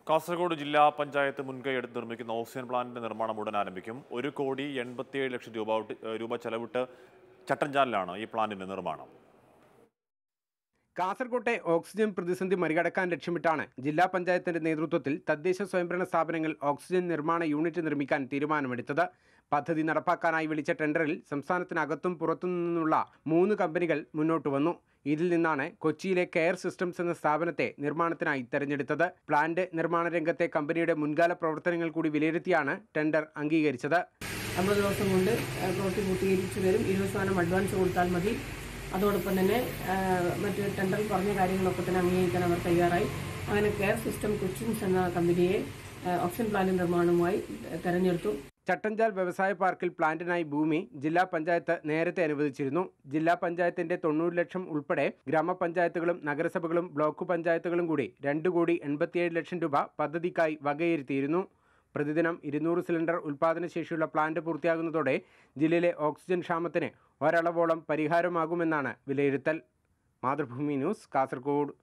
കാസർഗോഡ് ജില്ലാ പഞ്ചായത്ത് മുൻകൈയെടുത്ത് നിർമ്മിക്കുന്ന ഓക്സിജൻ പ്ലാന്റിന്റെ നിർമ്മാണം ഉടൻ ആരംഭിക്കും ഒരു കോടി എൺപത്തിയേഴ് ലക്ഷം രൂപ ഔട്ട്- ഏഹ് രൂപ ചെലവിട്ട് ചട്ടഞ്ചാലിലാണ് ഈ പ്ലാന്റിന്റെ നിർമ്മാണം കാസർകോട്ടെ ഓക്സിജൻ പ്രതിസന്ധി മറികടക്കാൻ ലക്ഷ്യമിട്ടാണ് ജില്ലാ പഞ്ചായത്തിന്റെ നേതൃത്വത്തിൽ തദ്ദേശ സ്വയംഭരണ സ്ഥാപനങ്ങൾ ഓക്സിജൻ നിർമ്മാണ യൂണിറ്റ് നിർമ്മിക്കാൻ തീരുമാനമെടുത്തത് പദ്ധതി നടപ്പാക്കാനായി വിളിച്ച ടെൻഡറിൽ സംസ്ഥാനത്തിനകത്തും പുറത്തു നിന്നുള്ള മൂന്ന് കമ്പനികൾ മുന്നോട്ട് വന്നു ഇതിൽ നിന്നാണ് കൊച്ചിയിലെ കെയർ സിസ്റ്റംസ് എന്ന സ്ഥാപനത്തെ നിർമ്മാണത്തിനായി തെരഞ്ഞെടുത്തത് പ്ലാന്റ് നിർമ്മാണ രംഗത്തെ കമ്പനിയുടെ മുൻകാല പ്രവർത്തനങ്ങൾ കൂടി വിലയിരുത്തിയാണ് ടെൻഡർ അംഗീകരിച്ചത് അമ്പത് ദിവസം കൊണ്ട് ആ, പ്രവൃത്തി പൂർത്തീകരിച്ചു തരും ഇരുപത് ശതമാനം അഡ്വാൻസ് കൊടുത്താൽ മതി അതോടൊപ്പം തന്നെ ആ, മറ്റ് ടെൻഡറിൽ പറഞ്ഞ കാര്യങ്ങളൊക്കെ തന്നെ അംഗീകരിക്കാൻ അവർ തയ്യാറായി അങ്ങനെ കെയർ സിസ്റ്റം കൊച്ചിൻസ് എന്ന കമ്പനിയെ ആ, ഓക്സിജൻ പ്ലാന്റ് നിർമ്മാണവുമായി തെരഞ്ഞെടുത്തു ചട്ടഞ്ചാൽ വ്യവസായ പാർക്കിൽ പ്ലാന്റിനായി ഭൂമി ജില്ലാ പഞ്ചായത്ത് നേരത്തെ അനുവദിച്ചിരുന്നു ജില്ലാ പഞ്ചായത്തിന്റെ തൊണ്ണൂറ് ലക്ഷം ഉൾപ്പെടെ ഗ്രാമപഞ്ചായത്തുകളും നഗരസഭകളും ബ്ലോക്ക് പഞ്ചായത്തുകളും കൂടി രണ്ട് കോടി എൺപത്തിയേഴ് ലക്ഷം രൂപ പദ്ധതിക്കായി വകയിരുത്തിയിരുന്നു പ്രതിദിനം ഇരുന്നൂറ് സിലിണ്ടർ ഉൽപാദന ശേഷിയുള്ള പ്ലാന്റ് പൂർത്തിയാകുന്നതോടെ ജില്ലയിലെ ഓക്സിജൻ ക്ഷാമത്തിന് ഒരളവോളം പരിഹാരമാകുമെന്നാണ് വിലയിരുത്തൽ മാതൃഭൂമി ന്യൂസ് കാസർഗോഡ്